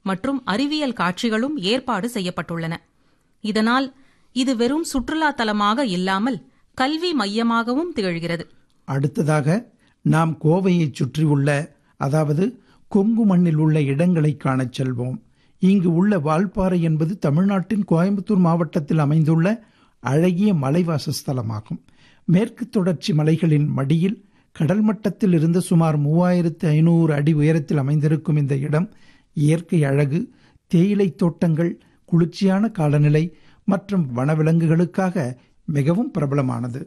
மற்றும் அறிவியல் காட்சிகளும் ஏற்பாடு செய்யப்பட்டுள்ளன இதனால் இது வெறும் சுற்றுலா தலமாக இல்லாமல் கல்வி மையமாகவும் திகழ்கிறது அடுத்ததாக நாம் கோவையைச் சுற்றியுள்ள அதாவது கொங்கு மண்ணில் உள்ள இடங்களை காணச் செல்வோம் இங்கு உள்ள வால்பாறை என்பது தமிழ்நாட்டின் கோயம்புத்தூர் மாவட்டத்தில் அமைந்துள்ள அழகிய மலைவாசஸ்தலமாகும் மேற்கு தொடர்ச்சி மலைகளின் மடியில் கடல் மட்டத்தில் இருந்து சுமார் மூவாயிரத்து ஐநூறு அடி உயரத்தில் அமைந்திருக்கும் இந்த இடம் இயற்கை அழகு தேயிலை தோட்டங்கள் குளிர்ச்சியான காலநிலை மற்றும் வனவிலங்குகளுக்காக மிகவும் பிரபலமானது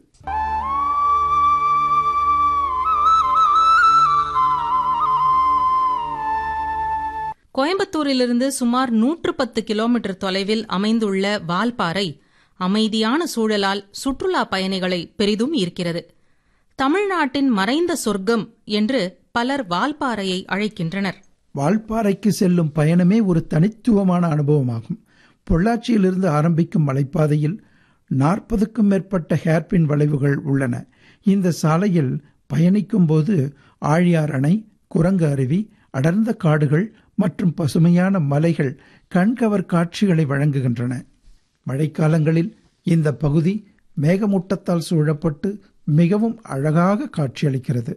கோயம்புத்தூரிலிருந்து சுமார் நூற்று பத்து கிலோமீட்டர் தொலைவில் அமைந்துள்ள வால்பாறை அமைதியான சூழலால் சுற்றுலா பயணிகளை பெரிதும் ஈர்க்கிறது தமிழ்நாட்டின் மறைந்த சொர்க்கம் என்று பலர் வால்பாறையை அழைக்கின்றனர் வால்பாறைக்கு செல்லும் பயணமே ஒரு தனித்துவமான அனுபவமாகும் பொள்ளாச்சியிலிருந்து ஆரம்பிக்கும் மலைப்பாதையில் நாற்பதுக்கும் மேற்பட்ட ஹேர்பின் வளைவுகள் உள்ளன இந்த சாலையில் பயணிக்கும் போது ஆழியார் அணை குரங்கு அருவி அடர்ந்த காடுகள் மற்றும் பசுமையான மலைகள் கண்கவர் காட்சிகளை வழங்குகின்றன மழைக்காலங்களில் இந்த பகுதி மேகமூட்டத்தால் சூழப்பட்டு மிகவும் அழகாக காட்சியளிக்கிறது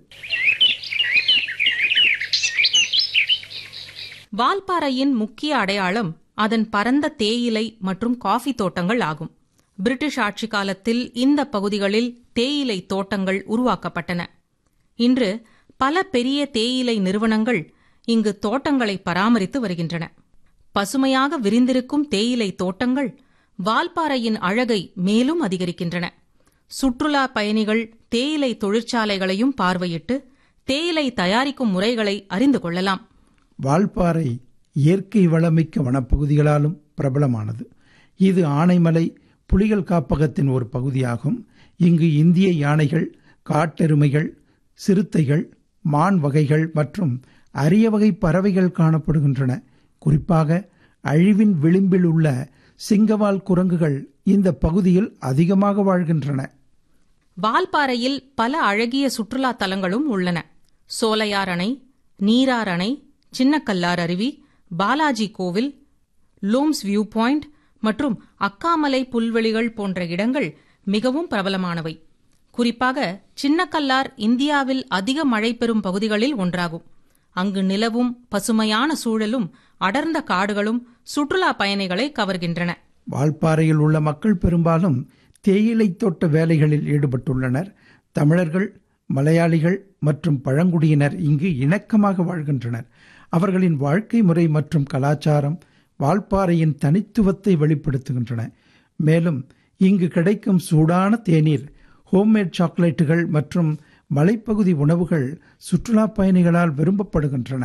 வால்பாறையின் முக்கிய அடையாளம் அதன் பரந்த தேயிலை மற்றும் காஃபி தோட்டங்கள் ஆகும் பிரிட்டிஷ் ஆட்சி காலத்தில் இந்த பகுதிகளில் தேயிலை தோட்டங்கள் உருவாக்கப்பட்டன இன்று பல பெரிய தேயிலை நிறுவனங்கள் இங்கு தோட்டங்களை பராமரித்து வருகின்றன பசுமையாக விரிந்திருக்கும் தேயிலை தோட்டங்கள் வால்பாறையின் அழகை மேலும் அதிகரிக்கின்றன சுற்றுலா பயணிகள் தேயிலை தொழிற்சாலைகளையும் பார்வையிட்டு தேயிலை தயாரிக்கும் முறைகளை அறிந்து கொள்ளலாம் வால்பாறை இயற்கை வளமிக்க வனப்பகுதிகளாலும் பிரபலமானது இது ஆனைமலை புலிகள் காப்பகத்தின் ஒரு பகுதியாகும் இங்கு இந்திய யானைகள் காட்டெருமைகள் சிறுத்தைகள் மான் வகைகள் மற்றும் அரிய வகை பறவைகள் காணப்படுகின்றன குறிப்பாக அழிவின் விளிம்பில் உள்ள சிங்கவால் குரங்குகள் இந்த பகுதியில் அதிகமாக வாழ்கின்றன வால்பாறையில் பல அழகிய சுற்றுலா தலங்களும் உள்ளன சோலையார் அணை நீரார் அணை சின்னக்கல்லார் அருவி பாலாஜி கோவில் லூம்ஸ் வியூ பாயிண்ட் மற்றும் அக்காமலை புல்வெளிகள் போன்ற இடங்கள் மிகவும் பிரபலமானவை குறிப்பாக சின்னக்கல்லார் இந்தியாவில் அதிக மழை பெறும் பகுதிகளில் ஒன்றாகும் அங்கு நிலவும் பசுமையான சூழலும் அடர்ந்த காடுகளும் சுற்றுலா பயணிகளை கவர்கின்றன வால்பாறையில் உள்ள மக்கள் பெரும்பாலும் தேயிலை தோட்ட வேலைகளில் ஈடுபட்டுள்ளனர் தமிழர்கள் மலையாளிகள் மற்றும் பழங்குடியினர் இங்கு இணக்கமாக வாழ்கின்றனர் அவர்களின் வாழ்க்கை முறை மற்றும் கலாச்சாரம் வால்பாறையின் தனித்துவத்தை வெளிப்படுத்துகின்றன மேலும் இங்கு கிடைக்கும் சூடான தேநீர் ஹோம்மேட் சாக்லேட்டுகள் மற்றும் மலைப்பகுதி உணவுகள் சுற்றுலா பயணிகளால் விரும்பப்படுகின்றன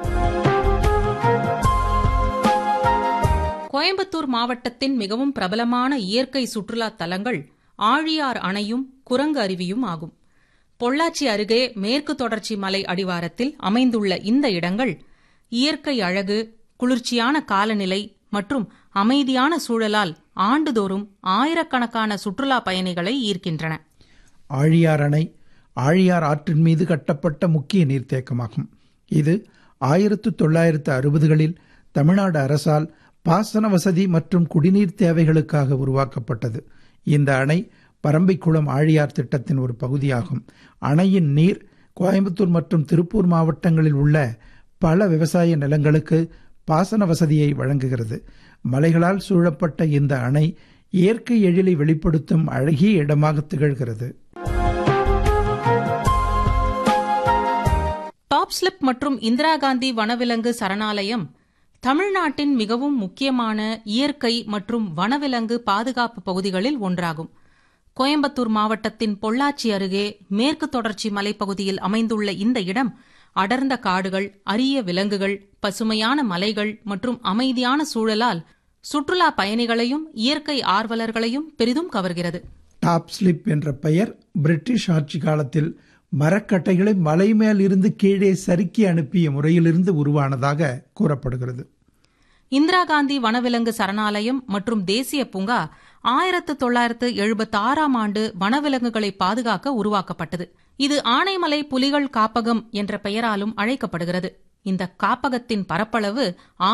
கோயம்புத்தூர் மாவட்டத்தின் மிகவும் பிரபலமான இயற்கை சுற்றுலா தலங்கள் ஆழியார் அணையும் குரங்கு அருவியும் ஆகும் பொள்ளாச்சி அருகே மேற்கு தொடர்ச்சி மலை அடிவாரத்தில் அமைந்துள்ள இந்த இடங்கள் இயற்கை அழகு குளிர்ச்சியான காலநிலை மற்றும் அமைதியான சூழலால் ஆண்டுதோறும் ஆயிரக்கணக்கான சுற்றுலா பயணிகளை ஈர்க்கின்றன ஆழியார் அணை ஆழியார் ஆற்றின் மீது கட்டப்பட்ட முக்கிய நீர்த்தேக்கமாகும் இது ஆயிரத்து தொள்ளாயிரத்து அறுபதுகளில் தமிழ்நாடு அரசால் பாசன வசதி மற்றும் குடிநீர் தேவைகளுக்காக உருவாக்கப்பட்டது இந்த அணை பரம்பிக்குளம் ஆழியார் திட்டத்தின் ஒரு பகுதியாகும் அணையின் நீர் கோயம்புத்தூர் மற்றும் திருப்பூர் மாவட்டங்களில் உள்ள பல விவசாய நிலங்களுக்கு பாசன வசதியை வழங்குகிறது மலைகளால் சூழப்பட்ட இந்த அணை இயற்கை எழிலை வெளிப்படுத்தும் அழகிய இடமாக திகழ்கிறது டாப் ஸ்லிப் மற்றும் இந்திரா காந்தி வனவிலங்கு சரணாலயம் தமிழ்நாட்டின் மிகவும் முக்கியமான இயற்கை மற்றும் வனவிலங்கு பாதுகாப்பு பகுதிகளில் ஒன்றாகும் கோயம்புத்தூர் மாவட்டத்தின் பொள்ளாச்சி அருகே மேற்கு தொடர்ச்சி மலைப்பகுதியில் அமைந்துள்ள இந்த இடம் அடர்ந்த காடுகள் அரிய விலங்குகள் பசுமையான மலைகள் மற்றும் அமைதியான சூழலால் சுற்றுலா பயணிகளையும் இயற்கை ஆர்வலர்களையும் பெரிதும் கவர்கிறது டாப் ஸ்லிப் என்ற பெயர் பிரிட்டிஷ் ஆட்சி காலத்தில் மரக்கட்டைகளை மலை மேல் இருந்து கீழே சறுக்கி அனுப்பிய முறையிலிருந்து உருவானதாக கூறப்படுகிறது இந்திரா காந்தி வனவிலங்கு சரணாலயம் மற்றும் தேசிய பூங்கா ஆயிரத்து தொள்ளாயிரத்து எழுபத்தி ஆறாம் ஆண்டு வனவிலங்குகளை பாதுகாக்க உருவாக்கப்பட்டது இது ஆனைமலை புலிகள் காப்பகம் என்ற பெயராலும் அழைக்கப்படுகிறது இந்த காப்பகத்தின் பரப்பளவு